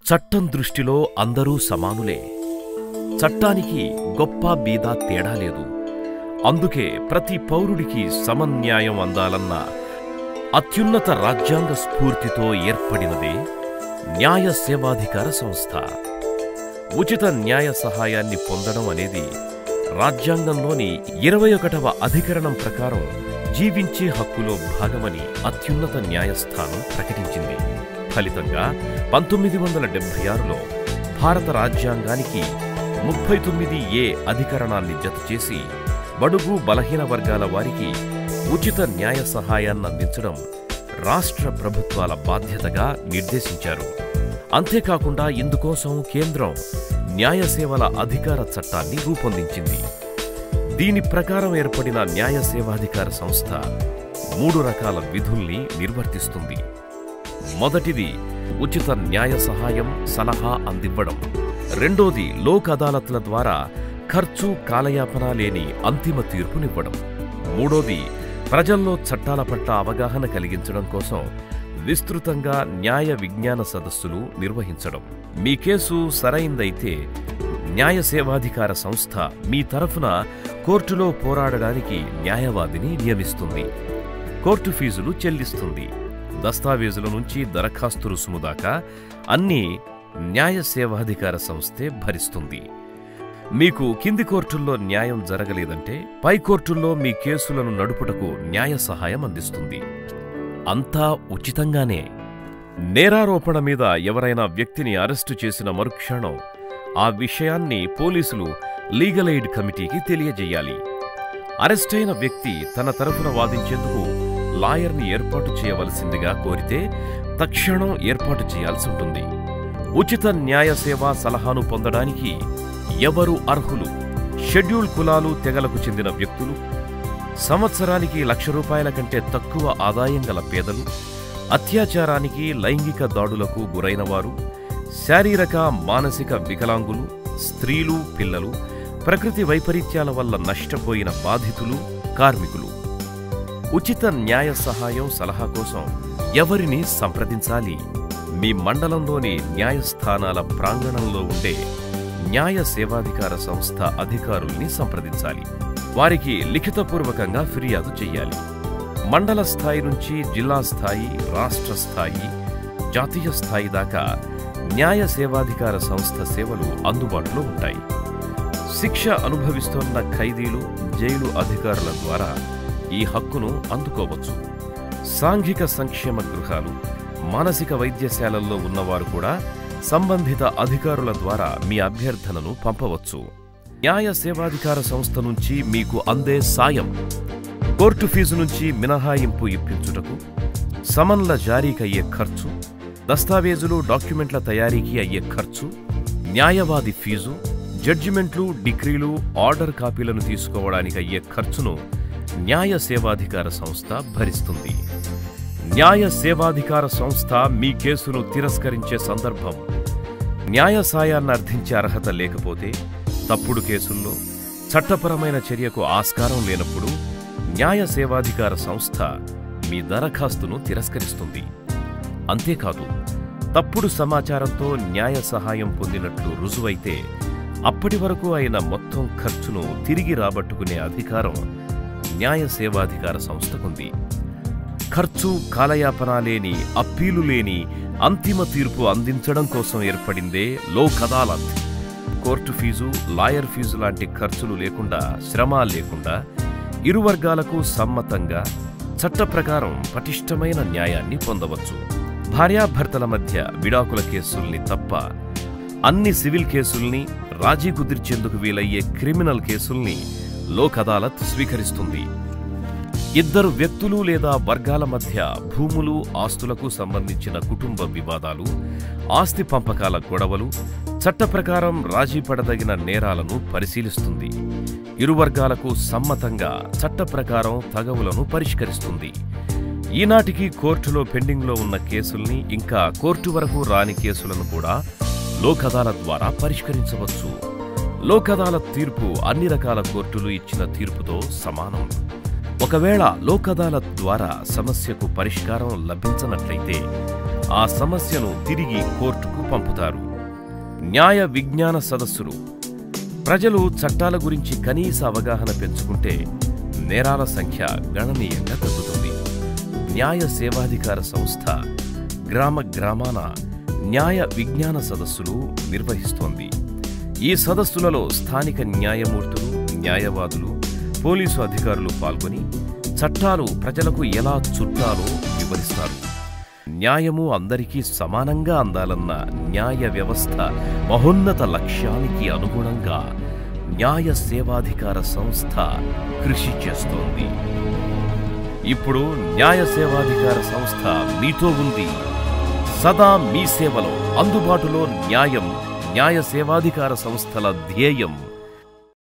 చట్టం దృష్టిలో అందరూ సమానులే చట్టానికి గొప్ప బీద తేడా లేదు అందుకే ప్రతి పౌరుడికి సమన్యాయం అందాలన్న అత్యున్నత రాజ్యాంగ స్ఫూర్తితో ఏర్పడినదే న్యాయ సేవాధికార సంస్థ ఉచిత న్యాయ సహాయాన్ని పొందడం అనేది రాజ్యాంగంలోని ఇరవై ఒకటవ అధికరణం ప్రకారం జీవించే హక్కులో భాగమని అత్యున్నత న్యాయస్థానం ప్రకటించింది ఫలితంగా పంతొమ్మిది వందల డెబ్బై ఆరులో భారత రాజ్యాంగానికి ముప్పై తొమ్మిది ఏ అధికరణాన్ని జతచేసి బడుగు బలహీన వర్గాల వారికి ఉచిత న్యాయ సహాయాన్ని అందించడం రాష్ట్ర ప్రభుత్వాల బాధ్యతగా నిర్దేశించారు అంతేకాకుండా ఇందుకోసం కేంద్రం న్యాయ సేవల అధికార చట్టాన్ని రూపొందించింది దీని ప్రకారం ఏర్పడిన న్యాయ సేవాధికార సంస్థ మూడు రకాల విధుల్ని నిర్వర్తిస్తుంది మొదటిది ఉచిత న్యాయ సహాయం సలహా అందివ్వడం రెండోది లోక్ అదాలత్ల ద్వారా ఖర్చు కాలయాపన లేని అంతిమ తీర్పునివ్వడం మూడోది ప్రజల్లో చట్టాల పట్ల అవగాహన కలిగించడం కోసం విస్తృతంగా న్యాయ విజ్ఞాన సదస్సులు నిర్వహించడం మీ కేసు సరైందైతే న్యాయ సేవాధికార సంస్థ మీ తరఫున కోర్టులో పోరాడడానికి న్యాయవాదిని నియమిస్తుంది కోర్టు ఫీజులు చెల్లిస్తుంది దస్తావేజుల నుంచి దరఖాస్తు రుసుము దాకా అన్నీ న్యాయ సేవాధికార సంస్థే భరిస్తుంది మీకు కింది కోర్టుల్లో న్యాయం జరగలేదంటే పై కోర్టుల్లో మీ కేసులను నడుపుటకు న్యాయ సహాయం అందిస్తుంది అంతా ఉచితంగానే నేరారోపణ మీద ఎవరైనా వ్యక్తిని అరెస్టు చేసిన మరుక్షణం ఆ విషయాన్ని పోలీసులు లీగల్ ఎయిడ్ కమిటీకి తెలియజేయాలి అరెస్టైన వ్యక్తి తన తరఫున వాదించేందుకు లాయర్ని ఏర్పాటు చేయవలసిందిగా కోరితే తక్షణం ఏర్పాటు చేయాల్సి ఉంటుంది ఉచిత న్యాయ సేవా సలహాను పొందడానికి ఎవరు అర్హులు షెడ్యూల్ కులాలు తెగలకు చెందిన వ్యక్తులు సంవత్సరానికి లక్ష రూపాయల కంటే తక్కువ ఆదాయం గల పేదలు అత్యాచారానికి లైంగిక దాడులకు గురైన వారు శారీరక మానసిక వికలాంగులు స్త్రీలు పిల్లలు ప్రకృతి వైపరీత్యాల వల్ల నష్టపోయిన బాధితులు కార్మికులు ఉచిత న్యాయ సహాయం సలహా కోసం ఎవరిని సంప్రదించాలి మీ మండలంలోని న్యాయస్థానాల ప్రాంగణంలో ఉండే న్యాయ సేవాధికార సంస్థ అధికారుల్ని సంప్రదించాలి వారికి లిఖితపూర్వకంగా ఫిర్యాదు చెయ్యాలి మండల స్థాయి నుంచి జిల్లా స్థాయి రాష్ట్ర స్థాయి జాతీయ స్థాయి దాకా న్యాయ సేవాధికార సంస్థ సేవలు అందుబాటులో ఉంటాయి శిక్ష అనుభవిస్తున్న ఖైదీలు జైలు అధికారుల ద్వారా ఈ హక్కును అందుకోవచ్చు సాంఘిక సంక్షేమ గృహాలు మానసిక వైద్యశాలల్లో ఉన్నవారు కూడా సంబంధిత అధికారుల ద్వారా మీ అభ్యర్థనను పంపవచ్చు న్యాయ సేవాధికార సంస్థ నుంచి మీకు అందే సాయం కోర్టు ఫీజు నుంచి మినహాయింపు ఇప్పించుటకు సమన్ల జారీకయ్యే ఖర్చు దస్తావేజులు డాక్యుమెంట్ల తయారీకి అయ్యే ఖర్చు న్యాయవాది ఫీజు జడ్జిమెంట్లు డిగ్రీలు ఆర్డర్ కాపీలను తీసుకోవడానికి అయ్యే ఖర్చును న్యాయ సేవాధికార సంస్థ భరిస్తుంది న్యాయ సేవాధికార సంస్థ మీ కేసును తిరస్కరించే సందర్భం న్యాయ సాయాన్ని అర్థించే అర్హత లేకపోతే తప్పుడు కేసుల్లో చట్టపరమైన చర్యకు ఆస్కారం లేనప్పుడు న్యాయ సేవాధికార సంస్థ మీ దరఖాస్తును తిరస్కరిస్తుంది అంతేకాదు తప్పుడు సమాచారంతో న్యాయ సహాయం పొందినట్లు రుజువైతే అప్పటి వరకు అయిన మొత్తం ఖర్చును తిరిగి రాబట్టుకునే అధికారం న్యాయ సేవాధికార సంస్థకుంది ఖర్చు కాలయాపన లేని అప్పీలు లేని అంతిమ తీర్పు అందించడం కోసం ఏర్పడిందే Lok Adalat court fee lawyer fee లాంటి ఖర్చులు లేకుండా శ్రమ లేకుండా ఇరు వర్గాలకు సమ్మతంగా చట్ట ప్రకారం పటిష్టమైన న్యాయాన్ని పొందవచ్చు భార్యాభర్తల మధ్య విడాకుల కేసుల్ని తప్ప అన్ని సివిల్ కేసుల్ని రాజీ కుదిర్చేందుకు వీలయ్యే క్రిమినల్ కేసుల్ని లోక్ అదాలత్ స్వీకరిస్తుంది ఇద్దరు వ్యక్తులు లేదా వర్గాల మధ్య భూములు ఆస్తులకు సంబంధించిన కుటుంబ వివాదాలు ఆస్తి పంపకాల గొడవలు చట్ట ప్రకారం రాజీ పడదగిన నేరాలను పరిశీలిస్తుంది ఇరు వర్గాలకు సమ్మతంగా చట్ట ప్రకారం తగవులను పరిష్కరిస్తుంది ఈనాటికి కోర్టులో పెండింగ్లో ఉన్న కేసుల్ని ఇంకా కోర్టు వరకు రాని కేసులను కూడా లోక్ అదాలత్ ద్వారా పరిష్కరించవచ్చు లోక్ అదాలత్ తీర్పు అన్ని రకాల కోర్టులు ఇచ్చిన తీర్పుతో సమానం ఒకవేళ లోక్ అదాలత్ ద్వారా సమస్యకు పరిష్కారం లభించనట్లయితే ఆ సమస్యను తిరిగి కోర్టుకు పంపుతారు న్యాయ విజ్ఞాన సదస్సులు ప్రజలు చట్టాల గురించి కనీస అవగాహన పెంచుకుంటే నేరాల సంఖ్య గణనీయంగా తగ్గుతుంది న్యాయ సేవాధికార సంస్థ గ్రామ గ్రామాన న్యాయ విజ్ఞాన సదస్సులు నిర్వహిస్తోంది ఈ సదస్సులలో స్థానిక న్యాయమూర్తులు న్యాయవాదులు పోలీసు అధికారులు పాల్గొని చట్టాలు ప్రజలకు ఎలా చుట్టాలో వివరిస్తారు న్యాయము అందరికీ సమానంగా అందాలన్న న్యాయ వ్యవస్థ మహోన్నత లక్ష్యానికి అనుగుణంగా న్యాయ సేవాధికార సంస్థ కృషి చేస్తోంది ఇప్పుడు న్యాయ సేవాధికార సంస్థ మీతో ఉంది సదా మీ సేవలో అందుబాటులో న్యాయం న్యాయ సేవాధికార సంస్థల ధ్యేయం